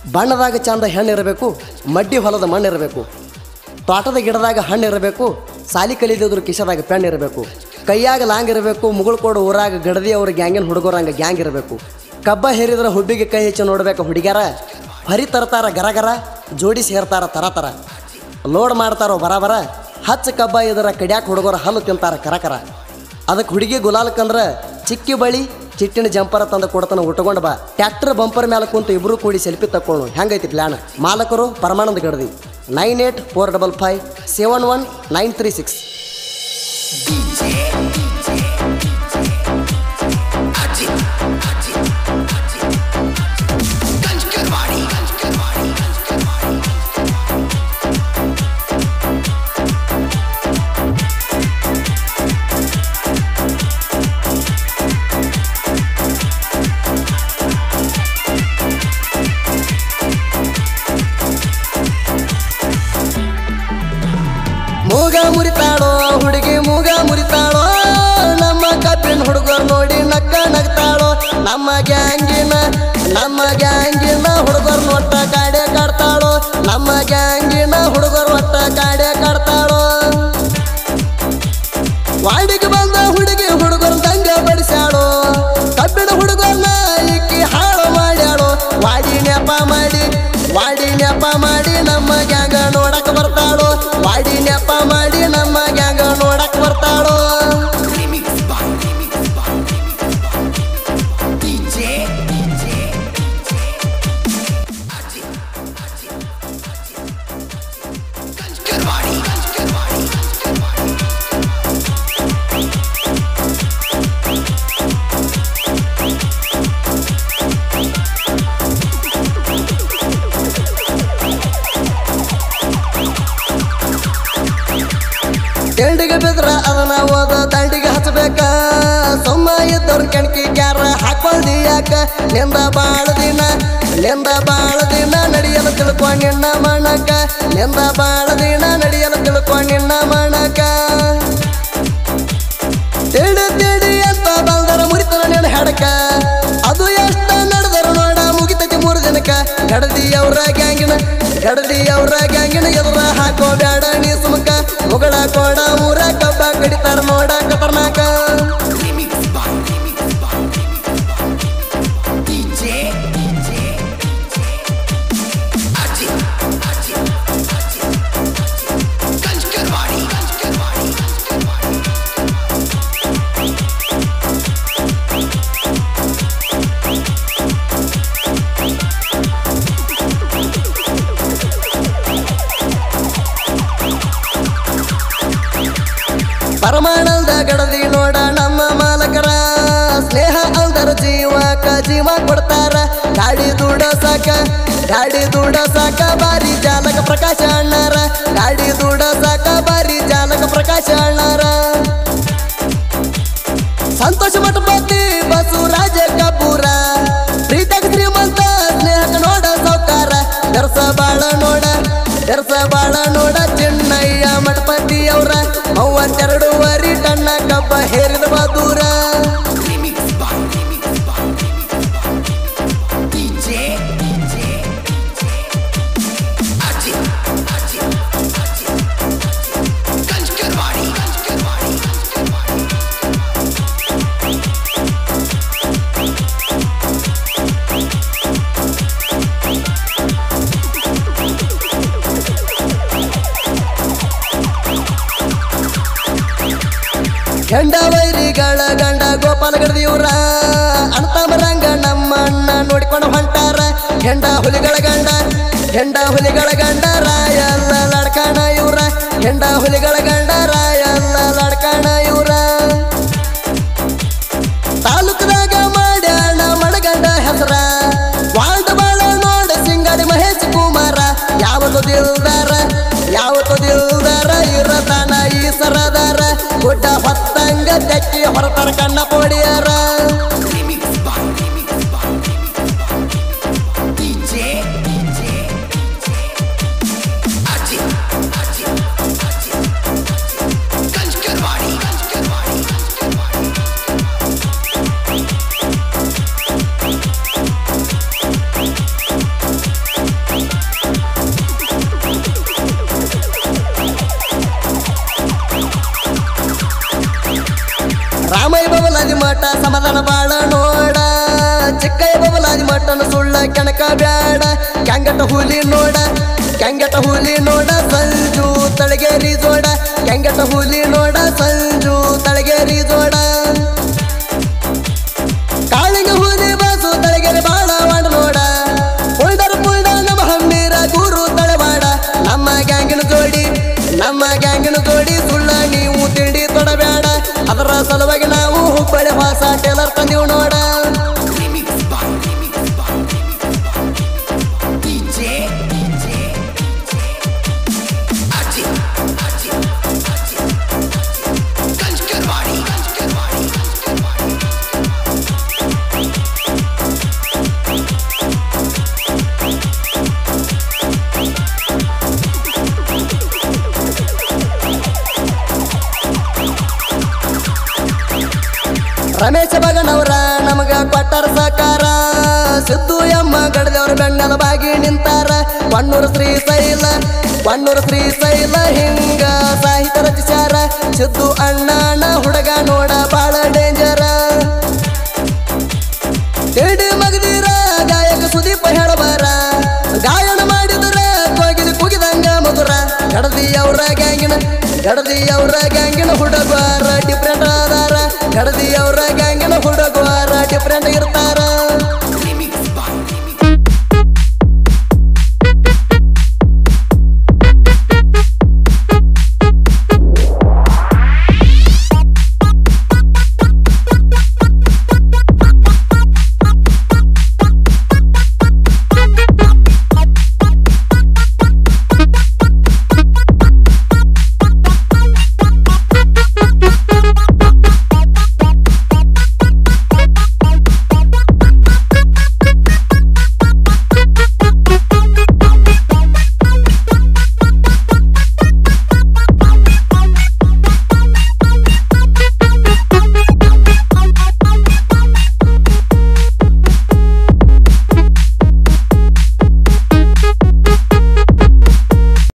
ಬಣ್ಣದಾಗ ಚಂದ ಹೆಣ್ಣು ಇರಬೇಕು ಮಡ್ಡಿ ಹೊಲದ ಮಣ್ಣು ಇರಬೇಕು ತೋಟದ ಗಿಡದಾಗ ಹಣ್ಣು ಇರಬೇಕು ಸಾಲಿ ಕಲಿದಿದ್ರು ಕಿಶದಾಗ ಪೆಣ್ಣು ಇರಬೇಕು ಕೈಯಾಗ ಲಾಂಗ್ ಇರಬೇಕು ಮುಗುಳು ಕೊಡು ಊರಾಗ ಗಡದಿ ಅವ್ರ ಗ್ಯಾಂಗಿನ ಹುಡುಗರಂಗ ಗ್ಯಾಂಗ್ ಇರಬೇಕು ಕಬ್ಬ ಹೇರಿದ್ರೆ ಹುಬ್ಬಿಗೆ ಕೈ ಹೆಚ್ಚು ನೋಡ್ಬೇಕು ಹುಡುಗ್ಯಾರ ಹರಿ ತರ್ತಾರ ಗರ ಗರ ಜೋಡಿ ಸೇರ್ತಾರ ತರ ತರ ಲೋಡ್ ಮಾಡ್ತಾರೋ ಬರ ಬರ ಹಚ್ಚ ಕಬ್ಬ ಇದರ ಕಡ್ಯಾಕ ಹುಡುಗರ ಹಲ್ಲು ತಿಂತಾರ ಕರ ಕರ ಅದಕ್ಕೆ ಹುಡುಗಿ ಗುಲಾಲ್ಕಂದ್ರೆ ಚಿಕ್ಕಿ ಬಳಿ ಚಿಟ್ಟಿನ ಜಂಪರ ತಂದು ಕೊಡ್ತಾನ ಉಟ್ಕೊಂಡು ಬಾ ಟ್ಯಾಕ್ಟರ್ ಬಂಪರ್ ಮೇಲೆ ಕುಂತು ಇಬ್ರು ಕೂಡಿ ಸೆಲ್ಫಿ ತಕ್ಕೊಳ್ಳು ಹೆಂಗೈತಿ ಪ್ಲಾನ್ ಮಾಲಕರು ಪರಮಾನಂದ ಗಡದಿ nine eight four double five seven one nine three six ಮೂಗ ಮುರಿತಾಳೋ ಹುಡುಗಿ ಮೂಗ ಮುರಿತಾಳೋ ನಮ್ಮ ಕಬ್ಬಿನ ಹುಡುಗರು ನೋಡಿ ನಕ್ಕ ನಗ್ತಾಳೋ ನಮ್ಮ ಗ್ಯಾಂಗಿನ ನಮ್ಮ ಗ್ಯಾಂಗಿನ ಹುಡುಗರು ಒಟ್ಟ ಕಾಡೆ ಕಾಡ್ತಾಳೋ ನಮ್ಮ ಗ್ಯಾಂಗಿನ ಹುಡುಗರು ಒಟ್ಟ ಕಾಡೆ ಕಾಡ್ತಾಳೋ ವಾಡಿಗೆ ಬಂದ ಹುಡುಗಿ ಹುಡುಗರು ದಂಗ ಬಡಿಸ್ಯಾಳೋ ಕಬ್ಬಿಣ ಹುಡುಗರ್ನ ಇಕ್ಕಿ ಹಾಳು ಮಾಡ್ಯಾಳೋ ವಾಡಿ ನೆಪ ಮಾಡಿ ವಾಡಿ ನೆಪ ಮಾಡಿ ನಮ್ಮ ಗ್ಯಾಂಗ ನೋಡಕ್ ಬರ್ತಾಳೋ ವಾಡಿ ನೆಪ ಮಾಡಿ ನಮ್ಮ ಗ್ಯಾಂಗ ನೋಡಕ್ ಬರ್ತಾಳೋ ತಿಂಡಿಗೆ ಬಿದ್ರ ಅದನ್ನ ಓದ ದಂಡಿಗೆ ಹಚ್ಚಬೇಕ ಸುಮ್ಮ ಇದ್ದವ್ರ ಕೆಣಕಿ ಕ್ಯಾರ ಹಾಕೊಳ್ದಿ ಯಾಕ ನಿಂದ ಬಾಳ ದಿನ ನಿಂದ ಬಾಳ ದಿನ ನಡೆಯಲು ತಿಳ್ಕೊ ನಿನ್ನ ಮಣಕ ನಿಂದ ಬಾಳ ದಿನ ನಡೆಯಲು ತಿಳ್ಕೊ ನಿನ್ನ ಮಣಕ ತಿಳಿ ತಿಳಿ ಅಂತ ಬಂದರ ಮುರಿತನ ನಿನ್ನ ಹೆಡಕ ಅದು ಎಷ್ಟ ನಡೆದರು ನೋಡ ಮುಗಿತೈತಿ ಮೂರು ದಿನಕ್ಕ ಗಡದಿ ಅವ್ರ ಗ್ಯಾಂಗಿನ ಗಡದಿ ಅವ್ರ ಗ್ಯಾಂಗಿನ ಎದುರ ಹಾಕೋ ಬ್ಯಾಡ ನೀ ಸುಮಕ ಮುಗಳ ಕೋಡ ಮೂರ ಕಬ್ಬ ಕಡಿತಾರ ನೋಡ ಖತರ್ನಾಕ ಪರಮಾನಂದ ಗಡದಿ ನೋಡ ನಮ್ಮ ಮಾಲಕರ ಸ್ನೇಹ ಅಲ್ದರ ಜೀವಕ ಜೀವ ಕೊಡ್ತಾರ ಗಾಡಿ ದೂಡ ಸಾಕ ಗಾಡಿ ದೂಡ ಸಾಕ ಬಾರಿ ಜಾಲಕ ಪ್ರಕಾಶ ಅಣ್ಣಾರ ಗಾಡಿ ದೂಡ ಸಾಕ ಬಾರಿ ಜಾಲಕ ಪ್ರಕಾಶ ಅಣ್ಣಾರ ಸಂತೋಷ ಮಠಪತಿ ಬಸವರಾಜ ಕಪೂರ ಪ್ರೀತಕ ಶ್ರೀಮಂತ ಸ್ನೇಹಕ ನೋಡ ಸೌಕಾರ ದರ್ಸ ಬಾಳ ನೋಡ ದರ್ಸ ಬಾಳ ನೋಡ ಚೆನ್ನಯ್ಯ ಮಠಪತಿ ಅವರ ಮೂವತ್ತೆರಡೂವರೆ ಟನ್ನ ಕಬ್ಬ ಹೇರಿದ ಬದೂರ ಗಂಡ ವೈರಿಗಳ ಗಂಡ ಗೋಪಾಲ ಗಡದಿವ್ರ ಅಂತಮರಂಗ ನಮ್ಮ ಅಣ್ಣ ನೋಡಿಕೊಂಡು ಹೊಂಟಾರ ಹೆಂಡ ಹುಲಿಗಳ ಗಂಡ ಹೆಂಡ ಹುಲಿಗಳ ಗಂಡ ರಾಯಲ್ಲ ಲಡ್ಕಣ ಇವ್ರ ಹೆಂಡ ಹುಲಿಗಳ ಗಂಡ ರಾಯಲ್ಲ ಲಡ್ಕಣ ಇವ್ರ ತಾಲೂಕದಾಗ ಮಾಡ್ಯಾಣ ಮಡಗಂಡ ಹೆಸರ ವಾಲ್ಡ್ ಬಾಳ ನೋಡ ಸಿಂಗಾಡಿ ಮಹೇಶ್ ಕುಮಾರ ಯಾವತ್ತು ದಿಲ್ದಾರ ಯಾವತ್ತು ದಿಲ್ದಾರ ಇರತಾನ ಈ ಸರದಾರ ಗುಡ್ಡ ಹೊತ್ತಂಗ ತೆಕ್ಕಿ ಹೊರತಾರ ಕಣ್ಣ ಪೋಡಿಯಾರ ಮಟ್ಟ ಸಮಾಧಾನ ಬಾಳ ನೋಡ ಚಿಕ್ಕಯ್ಯ ಬಬಲಾದಿ ಮಟ್ಟನ ಸುಳ್ಳ ಕೆಣಕ ಬ್ಯಾಡ ಕ್ಯಾಂಗಟ ಹುಲಿ ನೋಡ ಕ್ಯಾಂಗಟ ಹುಲಿ ನೋಡ ಸಂಜು ತಳಗೇರಿ ಜೋಡ ಕ್ಯಾಂಗಟ ಹುಲಿ ನೋಡ ಸಂಜು ತಳಗೇರಿ ಜೋಡ ಕಾಳಿಂಗ ಹುಲಿ ಬಾಸು ತಳಗೆರೆ ಬಾಳ ಮಾಡ ನೋಡ ಉಳ್ದರ ಪುಳ್ದ ನಮ್ಮ ಹಮ್ಮೀರ ಗುರು ತಳವಾಡ ನಮ್ಮ ಗ್ಯಾಂಗಿನ ಜೋಡಿ ನಮ್ಮ ಗ್ಯಾಂಗಿನ ಜೋಡಿ ಸುಳ್ಳ ನೀವು ತಿಂಡಿ ತೊಡಬೇಡ ಅದರ ಸಲುವಾಗಿ ನಾವು ಹುಬ್ಬಳ್ಳಿ ಹೊಸ ಟೇಲರ್ ತಂದೀವ್ ನೋಡ Remix by Remix by Remix by DJ DJ Ajit Ajit Ajit Ganj Karwadi Ganj Karwadi Ganj Karwadi Ramesh ಬಗನವರ ನಮಗ ಕೊಟ್ಟಾರ ಸಕಾರ ಸಿದ್ದು ಎಮ್ಮ ಗಡದವ್ರ ಬೆಣ್ಣಲ ಬಾಗಿ ನಿಂತಾರ ಕೊಣ್ಣೂರು ಶ್ರೀಶೈಲ ಕೊಣ್ಣೂರು ಶ್ರೀಶೈಲ ಹಿಂಗ ಸಾಹಿತ್ಯ ರಚಿಸ್ಯಾರ ಸಿದ್ದು ಅಣ್ಣನ ಹುಡುಗ ನೋಡ ಬಾಳ ಡೇಂಜರ ತಿಂಡಿ ಮಗದಿರ ಗಾಯಕ ಸುದೀಪ ಹೇಳಬಾರ ಗಾಯನ ಮಾಡಿದ್ರ ಕೋಗಿಲಿ ಕುಗಿದಂಗ ಮಧುರ ಗಡದಿ ಅವರ ಗ್ಯಾಂಗಿನ ಗಡದಿ ಅವರ ಗ್ಯಾಂಗಿನ ಹುಡುಗಾರ ಡಿಫ್ರೆಂಟ್ ಅದಾರ ಗಡದಿ ಅವರ ಗ್ಯಾಂಗಿನ ಹುಡುಗಾರ ಡಿಫ್ರೆಂಟ್ ಇರ್ತಾರ